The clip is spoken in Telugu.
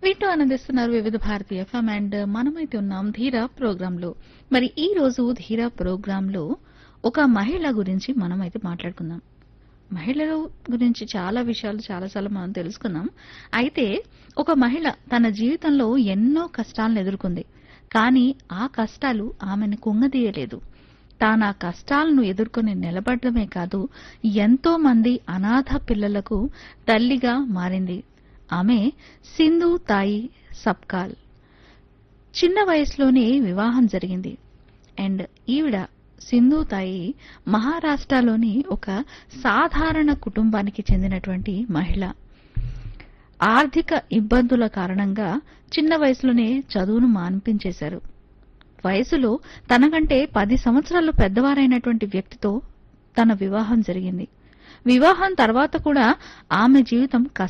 వింటూ ఆనందిస్తున్నారు వివిధ భారతి ఎఫ్ఎం అండ్ మనమైతే ఉన్నాం ధీరా ప్రోగ్రామ్ లో మరి ఈ రోజు ధీరా ప్రోగ్రామ్ లో ఒక మహిళ గురించి మనమైతే మాట్లాడుకుందాం మహిళల గురించి చాలా విషయాలు చాలాసార్లు మనం తెలుసుకున్నాం అయితే ఒక మహిళ తన జీవితంలో ఎన్నో కష్టాలను ఎదుర్కొంది కానీ ఆ కష్టాలు ఆమెను కుంగదీయలేదు తాను ఆ కష్టాలను ఎదుర్కొని నిలబడమే కాదు ఎంతో మంది అనాథ పిల్లలకు తల్లిగా మారింది ఆమె సింధు తాయి సబ్కాల్ చిన్న వయసులోనే వివాహం జరిగింది అండ్ ఈవిడ సింధు తాయి మహారాష్ట్రలోని ఒక సాధారణ కుటుంబానికి చెందినటువంటి మహిళ ఆర్థిక ఇబ్బందుల కారణంగా చిన్న వయసులోనే చదువును మాన్పించేశారు వయసులో తనకంటే పది సంవత్సరాలు పెద్దవారైనటువంటి వ్యక్తితో తన వివాహం జరిగింది వివాహం తర్వాత కూడా ఆమె జీవితం